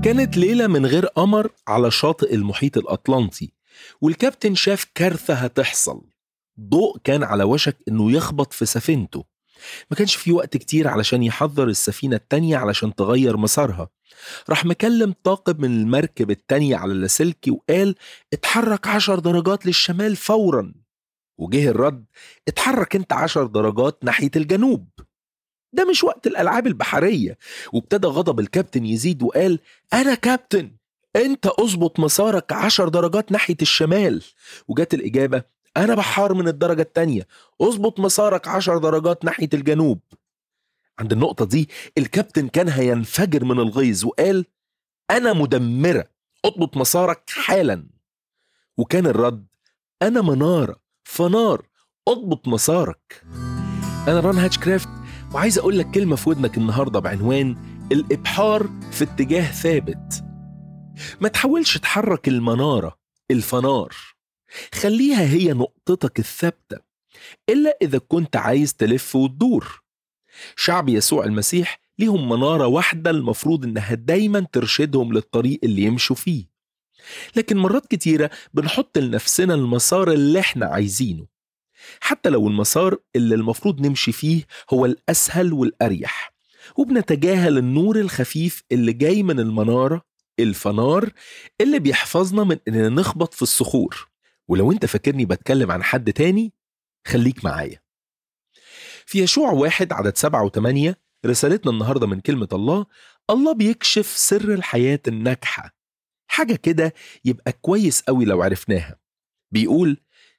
كانت ليلة من غير قمر على شاطئ المحيط الأطلنطي والكابتن شاف كارثة هتحصل ضوء كان على وشك إنه يخبط في سفينته ما كانش في وقت كتير علشان يحضر السفينة التانية علشان تغير مسارها راح مكلم طاقم من المركب التانية على اللاسلكي وقال اتحرك عشر درجات للشمال فورا وجه الرد اتحرك انت عشر درجات ناحية الجنوب ده مش وقت الألعاب البحرية وابتدى غضب الكابتن يزيد وقال أنا كابتن أنت أظبط مسارك عشر درجات ناحية الشمال وجات الإجابة أنا بحار من الدرجة التانية أظبط مسارك عشر درجات ناحية الجنوب عند النقطة دي الكابتن كان هينفجر من الغيظ وقال أنا مدمرة اضبط مسارك حالا وكان الرد أنا منارة فنار اضبط مسارك أنا ران هاتشكرافت وعايز أقول لك كلمة في ودنك النهاردة بعنوان الإبحار في اتجاه ثابت ما تحاولش تحرك المنارة الفنار خليها هي نقطتك الثابتة إلا إذا كنت عايز تلف وتدور شعب يسوع المسيح ليهم منارة واحدة المفروض إنها دايما ترشدهم للطريق اللي يمشوا فيه لكن مرات كتيرة بنحط لنفسنا المسار اللي احنا عايزينه حتى لو المسار اللي المفروض نمشي فيه هو الأسهل والأريح وبنتجاهل النور الخفيف اللي جاي من المنارة الفنار اللي بيحفظنا من إننا نخبط في الصخور ولو انت فاكرني بتكلم عن حد تاني خليك معايا في يشوع واحد عدد سبعة وثمانية رسالتنا النهاردة من كلمة الله الله بيكشف سر الحياة الناجحة حاجة كده يبقى كويس قوي لو عرفناها بيقول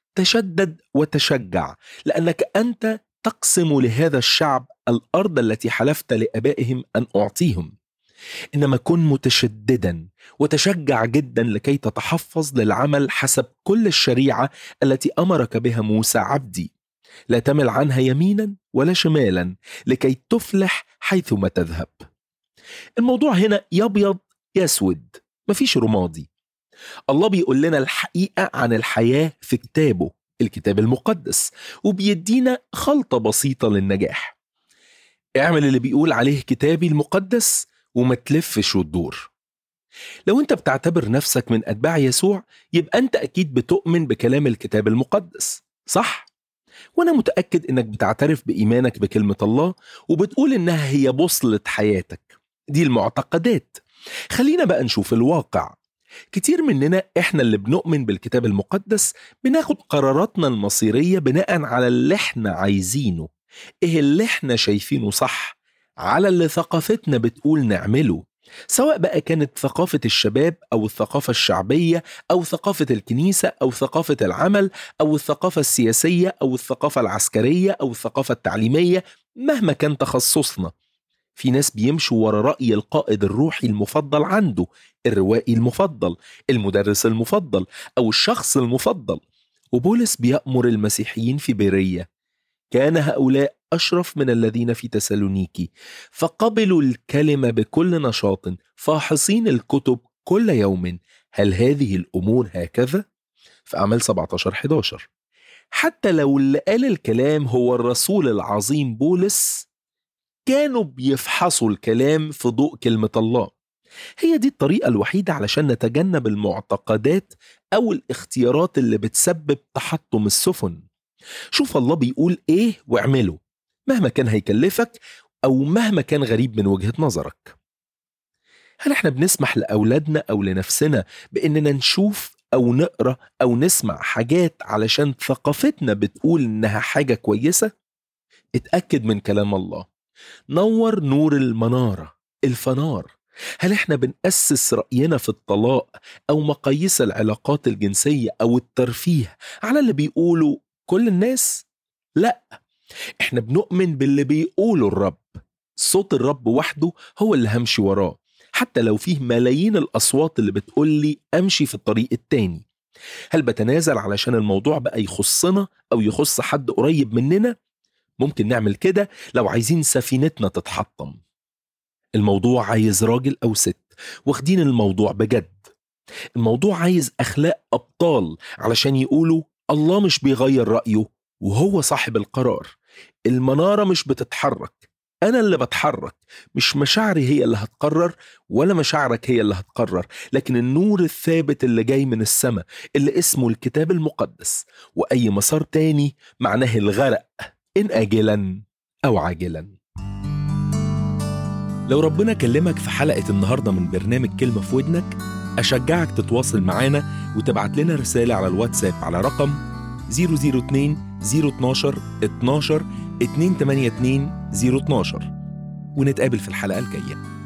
تشدد وتشجع لأنك أنت تقسم لهذا الشعب الأرض التي حلفت لآبائهم أن أعطيهم إنما كن متشددا وتشجع جدا لكي تتحفظ للعمل حسب كل الشريعة التي أمرك بها موسى عبدي لا تمل عنها يمينا ولا شمالا لكي تفلح حيثما تذهب الموضوع هنا يبيض يسود مفيش رمادي الله بيقول لنا الحقيقة عن الحياة في كتابه الكتاب المقدس وبيدينا خلطة بسيطة للنجاح اعمل اللي بيقول عليه كتابي المقدس وما تلفش وتدور لو انت بتعتبر نفسك من اتباع يسوع يبقى انت اكيد بتؤمن بكلام الكتاب المقدس صح وانا متاكد انك بتعترف بايمانك بكلمه الله وبتقول انها هي بوصله حياتك دي المعتقدات خلينا بقى نشوف الواقع كتير مننا احنا اللي بنؤمن بالكتاب المقدس بناخد قراراتنا المصيريه بناء على اللي احنا عايزينه ايه اللي احنا شايفينه صح على اللي ثقافتنا بتقول نعمله سواء بقى كانت ثقافة الشباب أو الثقافة الشعبية أو ثقافة الكنيسة أو ثقافة العمل أو الثقافة السياسية أو الثقافة العسكرية أو الثقافة التعليمية مهما كان تخصصنا في ناس بيمشوا ورا رأي القائد الروحي المفضل عنده الروائي المفضل المدرس المفضل أو الشخص المفضل وبولس بيأمر المسيحيين في بيرية كان هؤلاء أشرف من الذين في تسالونيكي فقبلوا الكلمة بكل نشاط فاحصين الكتب كل يوم هل هذه الأمور هكذا؟ في أعمال 17 11 حتى لو اللي قال الكلام هو الرسول العظيم بولس كانوا بيفحصوا الكلام في ضوء كلمة الله هي دي الطريقة الوحيدة علشان نتجنب المعتقدات أو الاختيارات اللي بتسبب تحطم السفن شوف الله بيقول ايه واعمله مهما كان هيكلفك او مهما كان غريب من وجهة نظرك هل احنا بنسمح لاولادنا او لنفسنا باننا نشوف او نقرا او نسمع حاجات علشان ثقافتنا بتقول انها حاجة كويسة اتأكد من كلام الله نور نور المنارة الفنار هل احنا بنأسس رأينا في الطلاق أو مقاييس العلاقات الجنسية أو الترفيه على اللي بيقولوا كل الناس؟ لا احنا بنؤمن باللي بيقوله الرب صوت الرب وحده هو اللي همشي وراه حتى لو فيه ملايين الأصوات اللي بتقول لي أمشي في الطريق التاني هل بتنازل علشان الموضوع بقى يخصنا أو يخص حد قريب مننا؟ ممكن نعمل كده لو عايزين سفينتنا تتحطم الموضوع عايز راجل أو ست واخدين الموضوع بجد الموضوع عايز أخلاق أبطال علشان يقولوا الله مش بيغير رأيه وهو صاحب القرار المنارة مش بتتحرك أنا اللي بتحرك مش مشاعري هي اللي هتقرر ولا مشاعرك هي اللي هتقرر لكن النور الثابت اللي جاي من السماء اللي اسمه الكتاب المقدس وأي مسار تاني معناه الغرق إن آجلا أو عاجلا لو ربنا كلمك في حلقة النهاردة من برنامج كلمة في ودنك أشجعك تتواصل معانا وتبعت لنا رسالة على الواتساب على رقم 002 012 12 282 012 ونتقابل في الحلقة الجاية